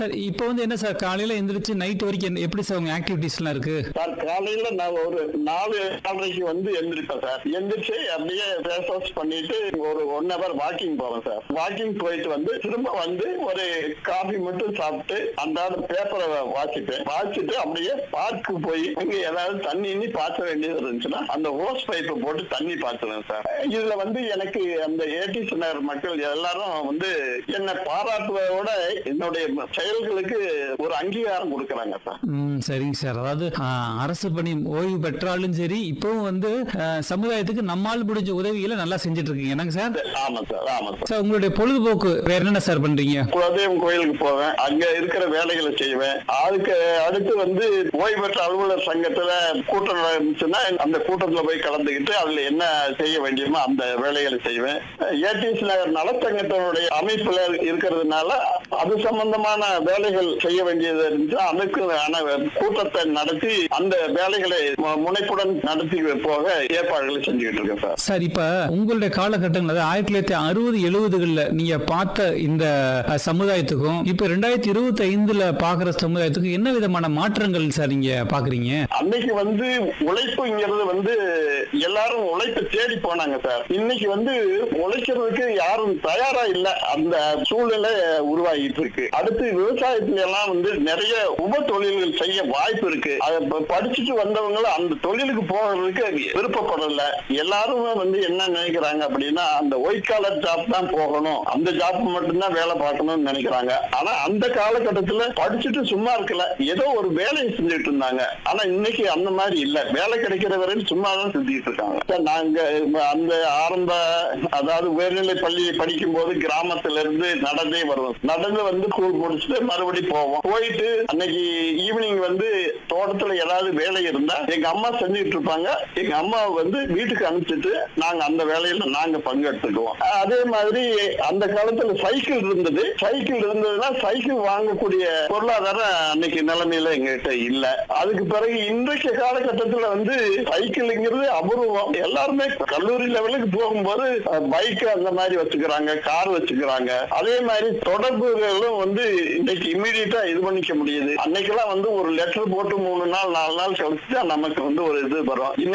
sir இப்போ வந்து என்ன சார் காலையில எந்திரிச்சு நைட் வரைக்கும் என்ன- எப்படி சார் உங்க ஆக்டிவிட்டிஸ்லாம் இருக்கு சார் காலையில நான் ஒரு நாலு நாலரைக்கு வந்து எந்திரிப்பேன் சார் எந்திரிச்சு அப்படியே ஃபேஸ் வாஷ் பண்ணிட்டு ஒரு ஒன் ஹவர் வாக்கிங் போவேன் சார் வாக்கிங் போயிட்டு வந்து திரும்ப வந்து ஒரு காஃபி மட்டும் சாப்பிட்டு அன்றாட பேப்பரை வாசிப்பேன் வாசிட்டு அப்படியே பார்க்கு போய் அங்க ஏதாவது தண்ணி இன்னி பாய்ச்ச வேண்டியது இருந்துச்சுன்னா அந்த ஹோஸ் பைப்பை போட்டு தண்ணி பாய்ச்சுவேன் சார் இதுல வந்து எனக்கு அந்த ஏடிஸ் நகர் மக்கள் எல்லாரும் வந்து என்னை பாராட்டுவதோட என்னுடைய செயல்களுக்கு ஒரு அங்கீகாரம் கொடுக்கறாங்க சார் ம் சரிங்க சார் அதாவது ஆ, அரசு பணி ஓய்வு பெற்றாலும் சரி இப்பவும் வந்து ஆ, சமுதாயத்துக்கு நம்மால் முடிஞ்ச உதவிகளை நல்லா செஞ்சுட்டு இருக்கீங்க என்னங்க சார் ஆமா சார் ஆமா சார் சார் உங்களுடைய பொழுதுபோக்கு வேற என்னென்ன சார் பண்றீங்க குலதெய்வம் கோயிலுக்கு போவேன் அங்க இருக்கிற வேலைகளை செய்வேன் அதுக்கு அடுத்து வந்து ஓய்வு பெற்ற அலுவலர் சங்கத்துல கூட்டம் நடந்துச்சுன்னா அந்த கூட்டத்துல போய் கலந்துக்கிட்டு அதுல என்ன செய்ய வேண்டியமோ அந்த வேலைகளை செய்வேன் ஏடிஎஸ் நகர் நலச்சங்கத்தினுடைய அமைப்புல இருக்கிறதுனால அது சம்பந்தமான வேலைகள் செய்ய வேண்டியது இருந்துச்சு அதுக்கு ஆன கூட்டத்தை நடத்தி அந்த வேலைகளை மு- முனைப்புடன் நடத்தி போக ஏற்பாடுகளை செஞ்சுக்கிட்டு இருக்கேன் சார் சார் இப்ப உங்களுடைய காலகட்டங்கள் அதாவது ஆயிரத்தி தொள்ளாயிரத்தி அறுபது எழுபதுகள்ல நீங்க பார்த்த இந்த அ, சமுதாயத்துக்கும் இப்ப ரெண்டாயிரத்தி இருபத்தி ஐந்துல பாக்குற சமுதாயத்துக்கும் என்ன விதமான மாற்றங்கள் சார் நீங்க பாக்குறீங்க அன்னைக்கு வந்து உழைப்புங்கிறது வந்து எல்லாரும் உழைப்பை தேடி போனாங்க சார் இன்னைக்கு வந்து உழைக்கிறதுக்கு யாரும் தயாரா இல்ல அந்த சூழ்நிலை உருவாகிட்டு இருக்கு அடுத்து விவசாயத்துல எல்லாம் வந்து நிறைய உப தொழில்கள் செய்ய வாய்ப்பு இருக்கு அதை ப- படிச்சுட்டு வந்தவங்க அந்த தொழிலுக்கு போகிறதுக்கு விருப்பப்படல எல்லாருமே வந்து என்ன நினைக்கிறாங்க அப்படின்னா அந்த ஒயிட் காலர் ஜாப் தான் போகணும் அந்த ஜாப் மட்டும்தான் வேலை பார்க்கணும்னு நினைக்கிறாங்க ஆனா அந்த காலகட்டத்துல படிச்சுட்டு சும்மா இருக்கல ஏதோ ஒரு வேலையை செஞ்சுட்டு இருந்தாங்க ஆனா இன்னைக்கு அந்த மாதிரி இல்ல வேலை கிடைக்கிற வரையும் சும்மா தான் செஞ்சுட்டு இருக்காங்க சார், நாங்க அந்த ஆரம்ப அதாவது உயர்நிலை பள்ளி படிக்கும் போது கிராமத்துல இருந்து நடந்தே வருவோம் நடந்து வந்து ஸ்கூல் முடிச்சுட்டு மறுபடியும் போவோம் போயிட்டு அன்னைக்கு ஈவினிங் வந்து தோட்டத்துல ஏதாவது வேலை இருந்தா எங்க அம்மா செஞ்சுட்டு இருப்பாங்க எங்க அம்மா வந்து வீட்டுக்கு அனுப்பிச்சிட்டு நாங்க அந்த வேலையில நாங்க பங்கெடுத்துக்குவோம் அதே மாதிரி அந்த காலத்துல சைக்கிள் இருந்தது சைக்கிள் இருந்ததுன்னா சைக்கிள் வாங்கக்கூடிய பொருளாதாரம் அன்னைக்கு நிலைமையில எங்ககிட்ட இல்ல அதுக்கு பிறகு இன்றைக்கு காலகட்டத்துல வந்து சைக்கிள்ங்கிறது அபூர்வம் எல்லாருமே கல்லூரி லெவலுக்கு போகும்போது பைக் அந்த மாதிரி வச்சுக்கிறாங்க கார் வச்சுக்கிறாங்க அதே மாதிரி தொடர்புகளும் வந்து இன்னைக்கு இம்மிடியட்டா இது பண்ணிக்க முடியுது அன்னைக்கெல்லாம் வந்து ஒரு லெட்டர் போட்டு மூணு நாள் நாலு நாள் கழிச்சு தான் நமக்கு வந்து ஒரு இது வரும்